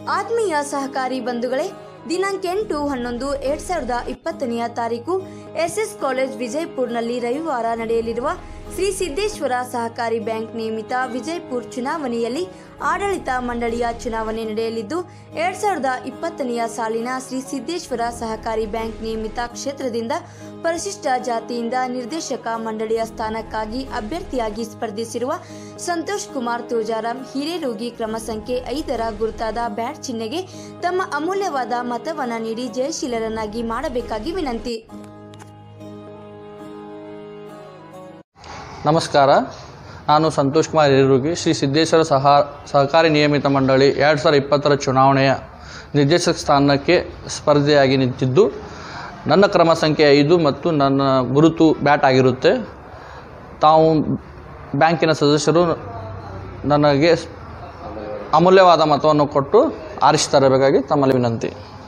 ಆತ್ಮೀಯ ಸಹಕಾರಿ ಬಂಧುಗಳೇ ದಿನಾಂಕ ಎಂಟು ಹನ್ನೊಂದು ಎರಡ್ ಸಾವಿರದ ಇಪ್ಪತ್ತನೆಯ ತಾರೀಕು ಎಸ್ಎಸ್ ಕಾಲೇಜ್ ವಿಜಯಪುರ್ನಲ್ಲಿ ರವಿವಾರ ನಡೆಯಲಿರುವ ಶ್ರೀ ಸಿದ್ದೇಶ್ವರ ಸಹಕಾರಿ ಬ್ಯಾಂಕ್ ನೇಮಿತ ವಿಜಯಪುರ್ ಚುನಾವಣೆಯಲ್ಲಿ ಆಡಳಿತ ಮಂಡಳಿಯ ಚುನಾವಣೆ ನಡೆಯಲಿದ್ದು ಎರಡ್ ಸಾವಿರದ ಇಪ್ಪತ್ತನೆಯ ಸಾಲಿನ ಶ್ರೀ ಸಿದ್ದೇಶ್ವರ ಸಹಕಾರಿ ಬ್ಯಾಂಕ್ ನೇಮಿತ ಕ್ಷೇತ್ರದಿಂದ ಪರಿಶಿಷ್ಟ ಜಾತಿಯಿಂದ ನಿರ್ದೇಶಕ ಮಂಡಳಿಯ ಸ್ಥಾನಕ್ಕಾಗಿ ಅಭ್ಯರ್ಥಿಯಾಗಿ ಸ್ಪರ್ಧಿಸಿರುವ ಸಂತೋಷ್ ಕುಮಾರ್ ತೋಜಾರಾಮ್ ಹಿರೇರೋಗಿ ಕ್ರಮ ಸಂಖ್ಯೆ ಐದರ ಗುರುತಾದ ಬ್ಯಾಟ್ ಚಿಹ್ನೆಗೆ ತಮ್ಮ ಅಮೂಲ್ಯವಾದ ಮತವನ್ನ ನೀಡಿ ಜಯಶೀಲರನ್ನಾಗಿ ಮಾಡಬೇಕಾಗಿ ವಿನಂತಿ ನಮಸ್ಕಾರ ನಾನು ಸಂತೋಷ್ ಕುಮಾರ್ ಹಿರೇರುಗಿ ಶ್ರೀ ಸಿದ್ದೇಶ್ವರ ಸಹ ಸಹಕಾರಿ ನಿಯಮಿತ ಮಂಡಳಿ ಎರಡು ಸಾವಿರದ ಇಪ್ಪತ್ತರ ಚುನಾವಣೆಯ ನಿರ್ದೇಶಕ ಸ್ಥಾನಕ್ಕೆ ಸ್ಪರ್ಧೆಯಾಗಿ ನಿಂತಿದ್ದು ನನ್ನ ಕ್ರಮ ಸಂಖ್ಯೆ ಐದು ಮತ್ತು ನನ್ನ ಗುರುತು ಬ್ಯಾಟ್ ಆಗಿರುತ್ತೆ ತಾವು ಬ್ಯಾಂಕಿನ ಸದಸ್ಯರು ನನಗೆ ಅಮೂಲ್ಯವಾದ ಮತವನ್ನು ಕೊಟ್ಟು ಆರಿಸಿ ತರಬೇಕಾಗಿ ತಮ್ಮಲ್ಲಿ ವಿನಂತಿ